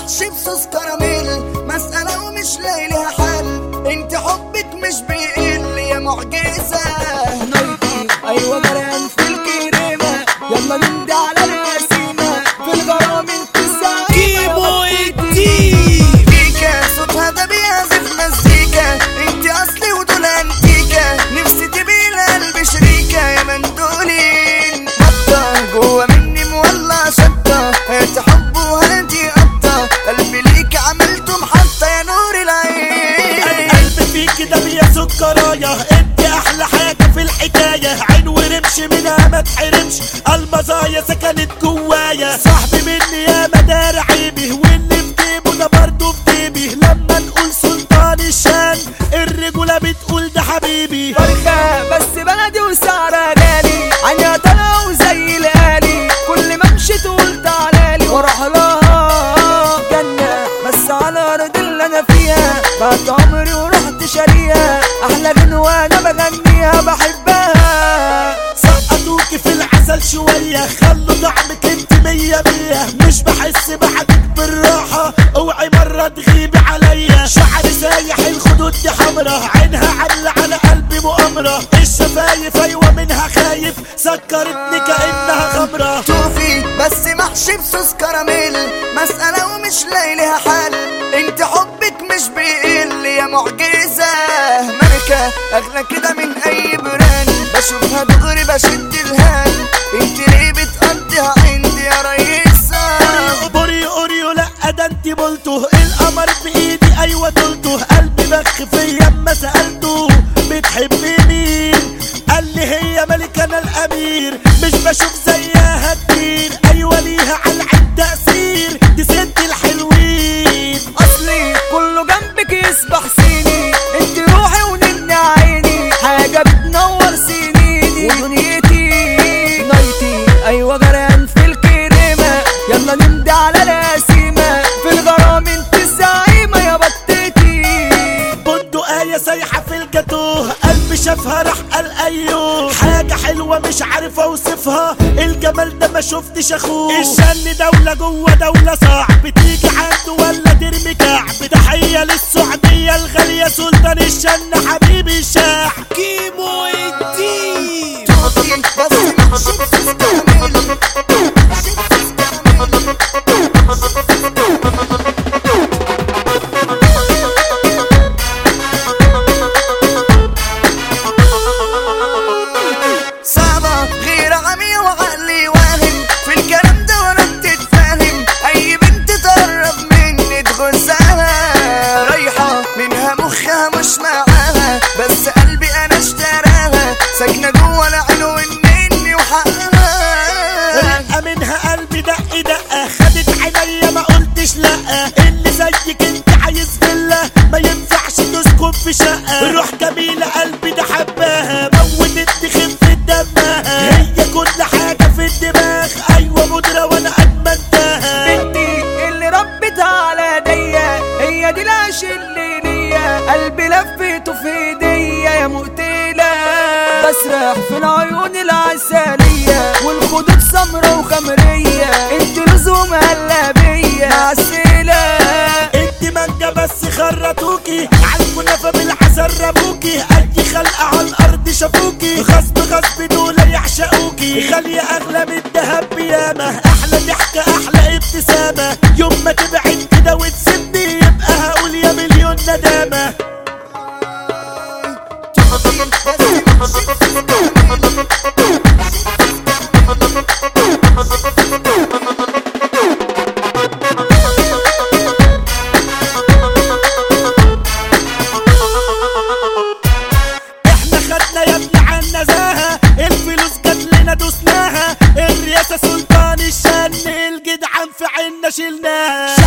محشي بصوص كراميل مسألة ومش لاقي لها حل انت حبك مش بيقل يا معجزة نايتي ايوه جريان في الكريمه يلا نمضي على القسيمه في الغرام انت كيمو الدين بيكا صوتها ده بيعزف مزيكا انت اصلي ودول انتيكا نفسي تبقي القلب شريكة يا مندولين حتى جوا مني مولع شطة هات حب وهاتي قطة قلبي ليك عملته محطة يا نور العين القلب فيك ده يا سكرايا انت احلى حاجه في الحكايه عين ورمش منها ما تحرمش المزايا سكنت جوايا صاحبي مني يا مدار عيبي واللي في جيبه ده برضه في جيبي لما نقول سلطان الشان الرجوله بتقول ده حبيبي فرخة بس بلدي وسعرها غالي عينيها طالعة وزي الآلي كل ما امشي تقول تعالالي واروح لها جنة بس على الأرض اللي أنا فيها بعد عمري ورحت شاريها أحلى غنوة أنا بغنيها بحبها سقطوكي في العسل شوية خلوا طعمك انت مية مية مش بحس بعدك بالراحة اوعي مرة تغيبي عليا شعري سايح الخدود دي حمرا عينها عاملة على قلبي مؤامرة الشفايف ايوه منها خايف سكرتني كأنها خمرة توفي بس محشي بصوص كراميل مسألة ومش لاقي لها حل انت حبك مش بيقل يا معجزة ملكة اغلى كده من اي براند بشوفها دغري بشد الهان انت ليه بتقضيها عندي يا ريسة بوري اوريو لا ده انت بولته القمر بايدي ايوه دولته قلبي بخ فيا اما سالته بتحبي مين قال لي هي ملك انا الامير مش بشوف زيها كتير ايوه ليها على العين تاثير دي ست الحلوين اصلي كله جنبك يسبح سيني انت روحي ونن عيني حاجة بتنور سنيني ودنيتي نايتي ايوه جريان في الكريمة يلا نمضي على القسيمة في الغرام انت الزعيمة يا بطتي بندقية سايحة في الجاتوه قلبي شافها راح قال ايوه حاجة حلوة مش عارف اوصفها الجمال ده ما شفتش اخوه الشن دولة جوه دولة صعب تيجي عنده ولا ترمي كعب تحية للسعودية الغالية سلطان الشن حبيبي الشاع كيمو الدين توفي بس محشي بصوص كراميل محشي بصوص كراميل صعبة غير عمي وعقلي واهم في الكلام ده وانا بتتفاهم اي بنت تقرب مني تغزها رايحة منها مخها مش معاها بس قلبي انا اشتراها ساكنة جوه العين والنني وحقها رقة منها قلبي دق دقة خدت عينيا ما قلتش لأ اللي زيك انت عايز فيلا ما ينفعش تسكن في شقة روح جميلة قلبي ده حباها موتت خفة دمها هي كل حاجة في الدماغ أيوة مدرة وأنا أدمنتها بنتي اللي ربتها على ايديا هي دي العيش اللي ليا قلبي لفيته في ايديا يا مقتلة بسرح في العيون العسلية والخدود سمرة وخمرية انت لزوم هلبية معسلة انت مانجا بس خرطوكي عالكنافة بالعسل رموكي اي خلقة على الارض شافوكي غصب غصب دول يعشقوكي غالية اغلى من الدهب بياما احلى ضحكة احلى ابتسامة يوم ما تبعد كده وتسيبني يبقى هقول يا مليون ندامة احنا خدنا يا ابني عن نزاهة الفلوس جات لنا دوسناها الرئاسة سلطان الشن الجدعان في عنا شلناها